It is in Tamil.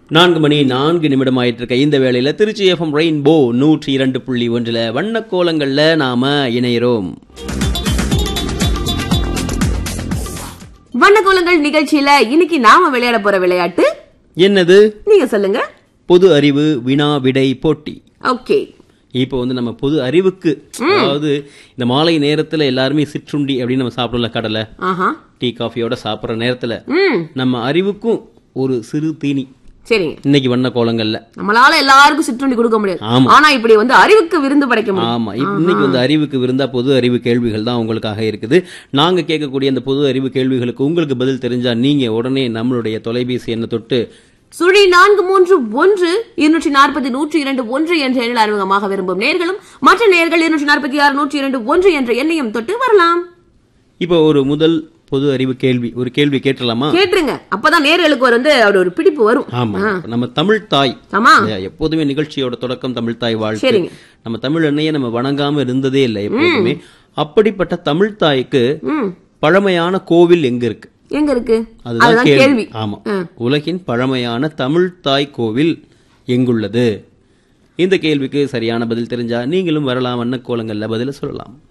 நான்கு மணி நான்கு நிமிடம் ஆயிட்டு இருக்க இந்த வேளையில திருச்சி எஃப்எம் ரெயின்போ நூற்றி இரண்டு புள்ளி ஒன்றுல வண்ண கோலங்கள்ல நாம இணைகிறோம் வண்ணக்கோலங்கள் நிகழ்ச்சியில இன்னைக்கு நாம விளையாட போற விளையாட்டு என்னது நீங்க சொல்லுங்க பொது அறிவு வினா விடை போட்டி ஓகே இப்போ வந்து நம்ம பொது அறிவுக்கு அதாவது இந்த மாலை நேரத்துல எல்லாருமே சிற்றுண்டி அப்படின்னு நம்ம சாப்பிடல கடலை ஆஹா டீ காஃபியோட சாப்பிடுற நேரத்துல ம் நம்ம அறிவுக்கும் ஒரு சிறு தீனி சரிங்க இன்னைக்கு வண்ண கோலங்கள்ல நம்மளால எல்லாருக்கும் சிற்றுண்டி கொடுக்க முடியாது ஆமா. ஆனா இப்படி வந்து அறிவுக்கு விருந்து படைக்க முடியும் ஆமா இப்ப இன்னைக்கு வந்து அறிவுக்கு விருந்தா பொது அறிவு கேள்விகள் தான் உங்களுக்காக இருக்குது நாங்க கேட்கக்கூடிய அந்த பொது அறிவு கேள்விகளுக்கு உங்களுக்கு பதில் தெரிஞ்சா நீங்க உடனே நம்மளுடைய தொலைபேசி எண்ணை தொட்டு சுழி நான்கு மூன்று ஒன்று இருநூற்றி நாற்பத்தி நூற்றி இரண்டு ஒன்று என்ற எண்ணில் அறிமுகமாக விரும்பும் நேர்களும் மற்ற நேர்கள் இருநூற்றி நாற்பத்தி ஆறு நூற்றி இரண்டு ஒன்று என்ற எண்ணையும் தொட்டு வரலாம் இப்போ ஒரு முதல் பொது அறிவு கேள்வி ஒரு கேள்வி கேட்டலாமா கேட்டுருங்க அப்பதான் நேர்களுக்கு ஒரு வந்து அப்படி ஒரு பிடிப்பு வரும் ஆமா நம்ம தமிழ் தாய் ஆமா இல்லையா? எப்போதுமே நிகழ்ச்சியோட தொடக்கம் தமிழ் தாய் வாழ்க்கை சரிங்க. நம்ம தமிழ் அன்னையை நம்ம வணங்காம இருந்ததே இல்லை எப்போதுமே அப்படிப்பட்ட தமிழ் தாய்க்கு ம் பழமையான கோவில் எங்க இருக்கு எங்க இருக்கு அதுதான் அதுதான் கேள்வி கேள்வி ஆமா உலகின் பழமையான தமிழ் தாய் கோவில் எங்குள்ளது இந்த கேள்விக்கு சரியான பதில் தெரிஞ்சா நீங்களும் வரலாம் வண்ண கோலங்கள்ல பதில சொல்லலாம்